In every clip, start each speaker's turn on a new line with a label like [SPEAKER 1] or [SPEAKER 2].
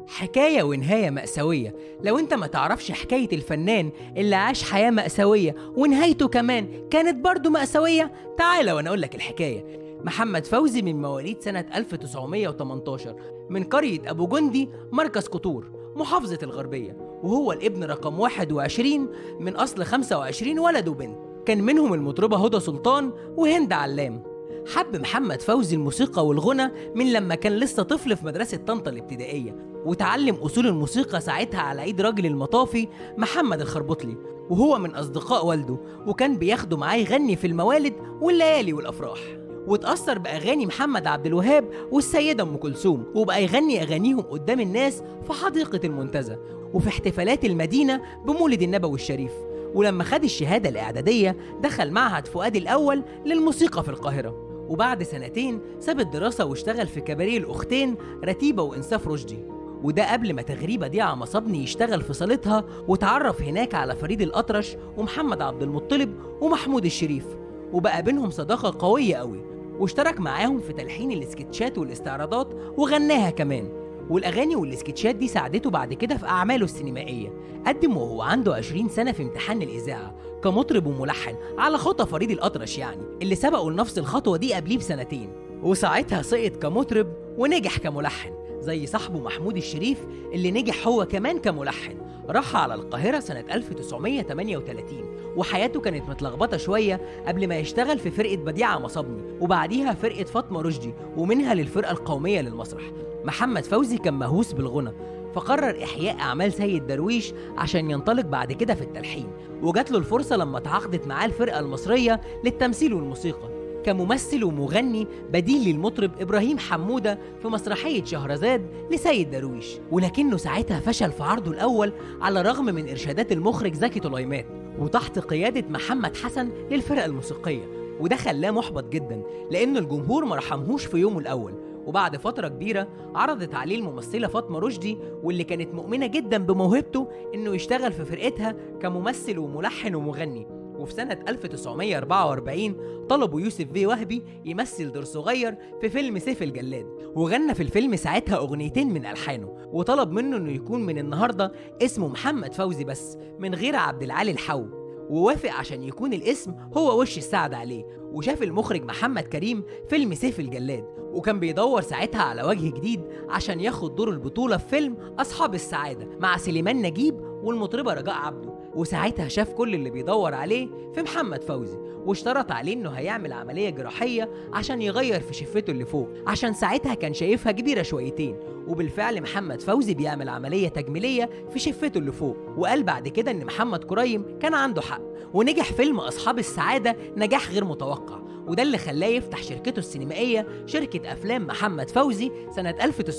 [SPEAKER 1] حكاية ونهاية مأساوية لو انت ما تعرفش حكاية الفنان اللي عاش حياة مأساوية ونهايته كمان كانت برضه مأساوية تعال وانا اقول لك الحكاية محمد فوزي من مواليد سنة 1918 من قرية أبو جندي مركز قطور محافظة الغربية وهو الابن رقم 21 من أصل 25 ولد وبنت كان منهم المطربة هدى سلطان وهند علام حب محمد فوزي الموسيقى والغنى من لما كان لسه طفل في مدرسة طنطا الابتدائية وتعلم أصول الموسيقى ساعتها على إيد راجل المطافي محمد الخربطلي وهو من أصدقاء والده وكان بياخده معاه يغني في الموالد والليالي والأفراح واتأثر بأغاني محمد عبد الوهاب والسيدة أم كلثوم وبقى يغني أغانيهم قدام الناس في حديقة المنتزه وفي احتفالات المدينة بمولد النبوي الشريف ولما خد الشهادة الإعدادية دخل معهد فؤاد الأول للموسيقى في القاهرة وبعد سنتين ساب الدراسة واشتغل في كباريه الأختين رتيبة وإنصاف رشدي وده قبل ما تغريبة ديعة مصابني يشتغل في صالتها وتعرف هناك على فريد الأطرش ومحمد عبد المطلب ومحمود الشريف وبقى بينهم صداقة قوية قوي واشترك معاهم في تلحين السكتشات والاستعراضات وغناها كمان والاغاني والسكتشات دي ساعدته بعد كده في اعماله السينمائيه قدم وهو عنده 20 سنه في امتحان الاذاعه كمطرب وملحن على خطى فريد الاطرش يعني اللي سبقوا لنفس الخطوه دي قبليه بسنتين وساعتها سقط كمطرب ونجح كملحن زي صاحبه محمود الشريف اللي نجح هو كمان كملحن راح على القاهرة سنة 1938 وحياته كانت متلخبطة شوية قبل ما يشتغل في فرقة بديعة مصابني وبعديها فرقة فاطمة رشدي ومنها للفرقة القومية للمسرح محمد فوزي كان مهووس بالغنى فقرر إحياء أعمال سيد درويش عشان ينطلق بعد كده في التلحين وجات له الفرصة لما تعاقدت معاه الفرقة المصرية للتمثيل والموسيقى كممثل ومغني بديل للمطرب إبراهيم حمودة في مسرحية شهرزاد لسيد درويش ولكنه ساعتها فشل في عرضه الأول على الرغم من إرشادات المخرج زكي طليمات وتحت قيادة محمد حسن للفرقة الموسيقية وده خلاه محبط جدا لأن الجمهور ما رحمهوش في يومه الأول وبعد فترة كبيرة عرضت عليه الممثلة فاطمة رشدي واللي كانت مؤمنة جدا بموهبته إنه يشتغل في فرقتها كممثل وملحن ومغني وفي سنة 1944 طلبوا يوسف بيه وهبي يمثل دور صغير في فيلم سيف الجلاد وغنى في الفيلم ساعتها أغنيتين من ألحانه وطلب منه إنه يكون من النهاردة اسمه محمد فوزي بس من غير عبد العالي الحو ووافق عشان يكون الاسم هو وش السعد عليه وشاف المخرج محمد كريم فيلم سيف الجلاد وكان بيدور ساعتها على وجه جديد عشان ياخد دور البطولة في فيلم أصحاب السعادة مع سليمان نجيب والمطربة رجاء عبده وساعتها شاف كل اللي بيدور عليه في محمد فوزي واشترط عليه انه هيعمل عملية جراحية عشان يغير في شفته اللي فوق عشان ساعتها كان شايفها كبيرة شويتين وبالفعل محمد فوزي بيعمل عملية تجميلية في شفته اللي فوق وقال بعد كده ان محمد كريم كان عنده حق ونجح فيلم أصحاب السعادة نجاح غير متوقع وده اللي خلاه يفتح شركته السينمائية شركة أفلام محمد فوزي سنة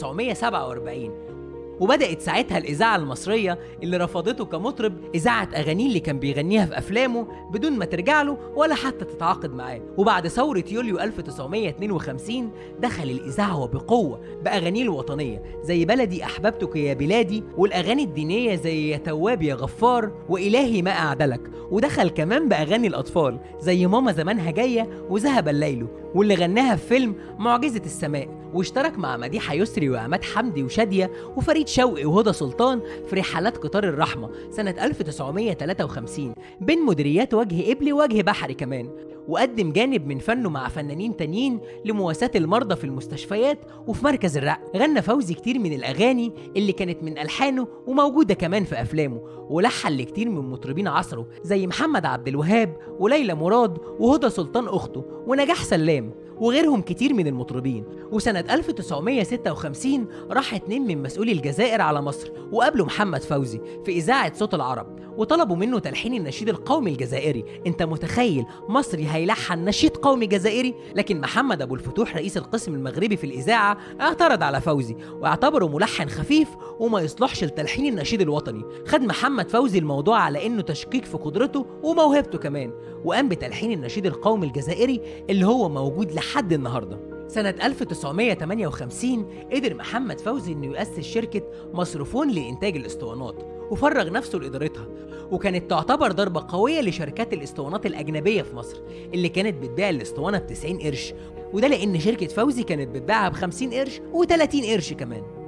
[SPEAKER 1] 1947 وبدأت ساعتها الإذاعة المصرية اللي رفضته كمطرب إذاعة أغانيه اللي كان بيغنيها في أفلامه بدون ما ترجع له ولا حتى تتعاقد معاه وبعد ثورة يوليو 1952 دخل الإذاعة وبقوة بأغانيه الوطنية زي بلدي أحببتك يا بلادي والأغاني الدينية زي يا تواب يا غفار وإلهي ما أعدلك ودخل كمان بأغاني الأطفال زي ماما زمانها جاية وذهب الليل واللي غناها في فيلم معجزة السماء واشترك مع مديحة يسري وعماد حمدي وشادية وفريد شوقي وهدى سلطان في رحلات قطار الرحمة سنة 1953 بين مديريات وجه قبلي ووجه بحري كمان وقدم جانب من فنه مع فنانين تانيين لمواساة المرضى في المستشفيات وفي مركز الرق غنى فوزي كتير من الأغاني اللي كانت من ألحانه وموجودة كمان في أفلامه ولحن لكتير من مطربين عصره زي محمد عبد الوهاب وليلى مراد وهدى سلطان أخته ونجاح سلام وغيرهم كتير من المطربين وسنة 1956 راح اتنين من مسؤولي الجزائر على مصر وقابلوا محمد فوزي في إذاعة صوت العرب وطلبوا منه تلحين النشيد القومي الجزائري انت متخيل مصري هيلحن نشيد قومي جزائري لكن محمد ابو الفتوح رئيس القسم المغربي في الاذاعه اعترض على فوزي واعتبره ملحن خفيف وما يصلحش لتلحين النشيد الوطني خد محمد فوزي الموضوع على انه تشكيك في قدرته وموهبته كمان وقام بتلحين النشيد القومي الجزائري اللي هو موجود لحد النهارده سنة 1958 قدر محمد فوزي انه يؤسس شركة مصروفون لإنتاج الاسطوانات وفرغ نفسه لإدارتها وكانت تعتبر ضربة قوية لشركات الاسطوانات الأجنبية في مصر اللي كانت بتبيع الاسطوانة ب 90 قرش وده لأن شركة فوزي كانت بتبيعها ب 50 قرش و30 قرش كمان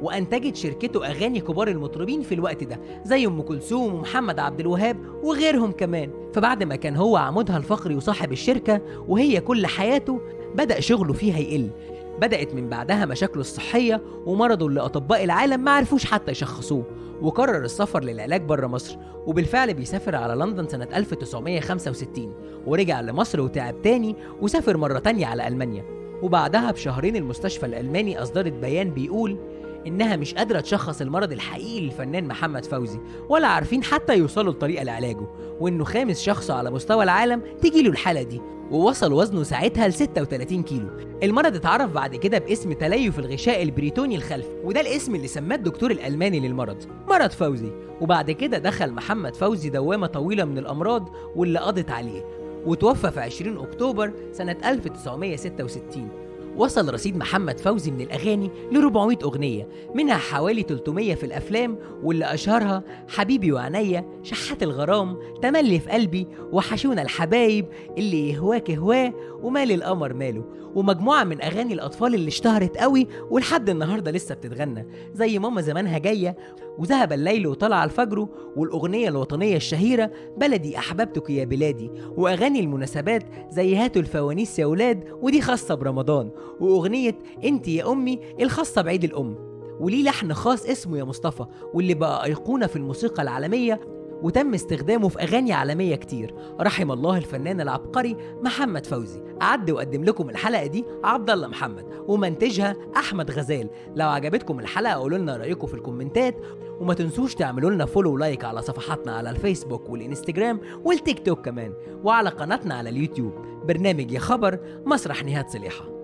[SPEAKER 1] وانتجت شركته اغاني كبار المطربين في الوقت ده زي ام كلثوم ومحمد عبد الوهاب وغيرهم كمان فبعد ما كان هو عمودها الفقري وصاحب الشركه وهي كل حياته بدا شغله فيها يقل بدأت من بعدها مشاكله الصحية ومرضه اللي أطباء العالم ما عرفوش حتى يشخصوه وقرر السفر للعلاج بره مصر وبالفعل بيسافر على لندن سنة 1965 ورجع لمصر وتعب تاني وسافر مرة تانية على ألمانيا وبعدها بشهرين المستشفى الألماني أصدرت بيان بيقول إنها مش قادرة تشخص المرض الحقيقي للفنان محمد فوزي ولا عارفين حتى يوصلوا لطريقة لعلاجه وإنه خامس شخص على مستوى العالم تجيله الحالة دي ووصل وزنه ساعتها ل 36 كيلو المرض اتعرف بعد كده باسم تليف الغشاء البريتوني الخلفي وده الاسم اللي سماه الدكتور الألماني للمرض مرض فوزي وبعد كده دخل محمد فوزي دوامة طويلة من الأمراض واللي قضت عليه وتوفى في 20 أكتوبر سنة 1966 وصل رصيد محمد فوزي من الأغاني ل 400 أغنية منها حوالي 300 في الأفلام واللي أشهرها حبيبي وعينيا شحات الغرام تملي في قلبي وحشونا الحبايب اللي يهواك هواه ومال القمر ماله ومجموعة من أغاني الأطفال اللي اشتهرت قوي ولحد النهاردة لسه بتتغنى زي ماما زمانها جاية وذهب الليل وطلع الفجر والأغنية الوطنية الشهيرة بلدي أحببتك يا بلادي وأغاني المناسبات زي هاتوا الفوانيس يا ولاد ودي خاصة برمضان وأغنية أنت يا أمي الخاصة بعيد الأم وليه لحن خاص اسمه يا مصطفى واللي بقى أيقونة في الموسيقى العالمية وتم استخدامه في أغاني عالمية كتير رحم الله الفنان العبقري محمد فوزي أعد وأقدم لكم الحلقة دي عبد الله محمد ومنتجها أحمد غزال لو عجبتكم الحلقة قولوا لنا رأيكم في الكومنتات وما تنسوش تعملوا لنا فولو ولايك على صفحاتنا على الفيسبوك والإنستجرام والتيك توك كمان وعلى قناتنا على اليوتيوب برنامج يا خبر مسرح نهاد صليحه